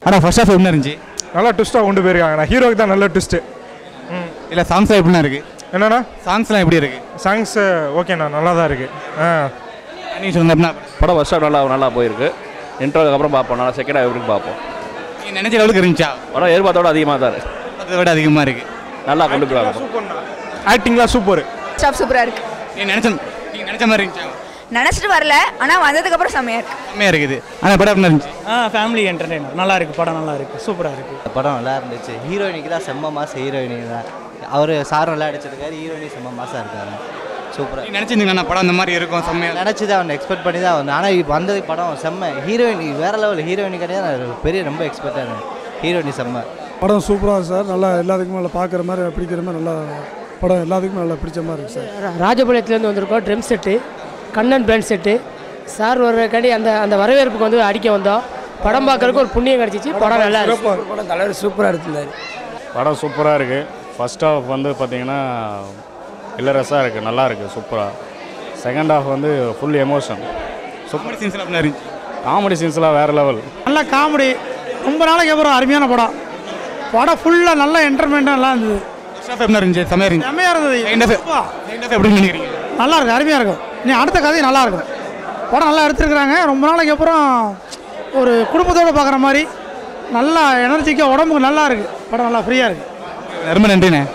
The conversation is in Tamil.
ஆனால் ஃபர்ஸ்ட் ஹாஃப் எப்படி இருந்துச்சு நல்லா ட்விஸ்ட்டாக கொண்டு போயிருக்காங்க நான் ஹீரோக்கு தான் நல்ல ட்விஸ்ட்டு ம் இல்லை சாங்ஸ்லாம் எப்படிண்ணா இருக்கு என்னண்ணா சாங்ஸ்லாம் எப்படி இருக்கு சாங்ஸு ஓகேண்ணா நல்லா தான் இருக்குது ஆ நீங்கள் சொல்லுங்க எப்படின்னா படம் ஃபர்ஸ்ட் ஹாஃப் நல்லா நல்லா போயிருக்கு இன்ட்ரோக்கு அப்புறம் பார்ப்போம் நல்லா செகண்ட் ஹாஃப் எப்படி பார்ப்போம் நீங்கள் நினச்ச லெவலுக்கு இருந்துச்சா படம் எதிர்பார்த்தோட அதிகமாக தான் இருக்கு அதை விட அதிகமாக இருக்கு நல்லா கொண்டு போயிருக்காங்க சூப்பர்ண்ணா ஆக்டிங்லாம் சூப்பர் ஸ்டாப் சூப்பராக இருக்கு நீங்கள் நினச்ச நீங்கள் நினச்ச மாதிரி இருந்துச்சா நினச்சிட்டு வரல ஆனால் வந்ததுக்கப்புறம் செம்மையாக இருக்கு செம்மையாக இருக்குது ஆனால் படம் எப்படி இருந்துச்சு ஆ ஃபேமிலி என்டர்டெய்னர் நல்லா இருக்கு படம் நல்லா இருக்கு சூப்பராக இருக்கு படம் நல்லா இருந்துச்சு ஹீரோயினிக்கு தான் செம்ம மாதம் ஹீரோயினிக்கு தான் அவர் சார் நல்லா அடிச்சிருக்காரு ஹீரோயினி செம்ம மாதம் இருக்காரு சூப்பராக நீங்கள் நினச்சிருந்தீங்கண்ணா படம் அந்த மாதிரி இருக்கும் செம்மையாக நினச்சி தான் அவன் எக்ஸ்பெக்ட் பண்ணி தான் வந்தேன் ஆனால் இப்போ வந்தது படம் செம்ம ஹீரோயினி வேறு லெவல் ஹீரோயினி கிடையாது நான் பெரிய ரொம்ப எக்ஸ்பெக்டாக இருந்தேன் ஹீரோயினி செம்ம படம் சூப்பராக இருக்கு சார் நல்லா எல்லாத்துக்குமே நல்லா பார்க்குற மாதிரி பிடிக்கிற மாதிரி நல்லா படம் எல்லாத்துக்குமே நல்லா பிடிச்ச மாதிரி இருக்கு சார் ராஜபாளையத்துலேருந்து வந்திருக்கோம் drum set Kannan band set sir வர்றதுக்காண்டி அந்த அந்த வரவேற்புக்கு வந்து அடிக்க வந்தோம் படம் பார்க்கறதுக்கு ஒரு புண்ணியம் கிடச்சிச்சு படம் நல்லா இருக்கு படம் தலைவர் சூப்பராக எடுத்திருந்தாரு படம் சூப்பராக இருக்குது ஃபர்ஸ்ட் ஹாஃப் வந்து பார்த்தீங்கன்னா இல்லரஸாக இருக்குது நல்லா இருக்குது சூப்பராக செகண்ட் ஹாஃப் வந்து ஃபுல் எமோஷன் சூப்பர் சீன்ஸ்லாம் எப்படி இருந்துச்சு காமெடி சீன்ஸ்லாம் வேறு லெவல் நல்ல காமெடி ரொம்ப நாளைக்கு அப்புறம் அருமையான படம் படம் ஃபுல்லாக நல்ல என்டர்மெண்ட்டாக நல்லா இருந்தது ஃபர்ஸ்ட் ஹாஃப் எப்படி இருந்துச்சு செம்மையாக இருந்துச்சு செம்மையாக இருந்தது செகண்ட் ஹாஃப் அப்பா, செகண்ட் ஹாஃப் எப்படி நினைக்கிறீங்க நல்லா இருக்கு அருமையாக இருக்கும் நீ அடுத்த கதையும் நல்லா இருக்கும் படம் நல்லா எடுத்துருக்குறாங்க ரொம்ப நாளைக்கு அப்புறம் ஒரு குடும்பத்தோடு பார்க்குற மாதிரி நல்லா எனர்ஜிக்காக உடம்புக்கு நல்லா இருக்குது படம் நல்லா ஃப்ரீயாக இருக்குது ரொம்ப நன்றிண்ணே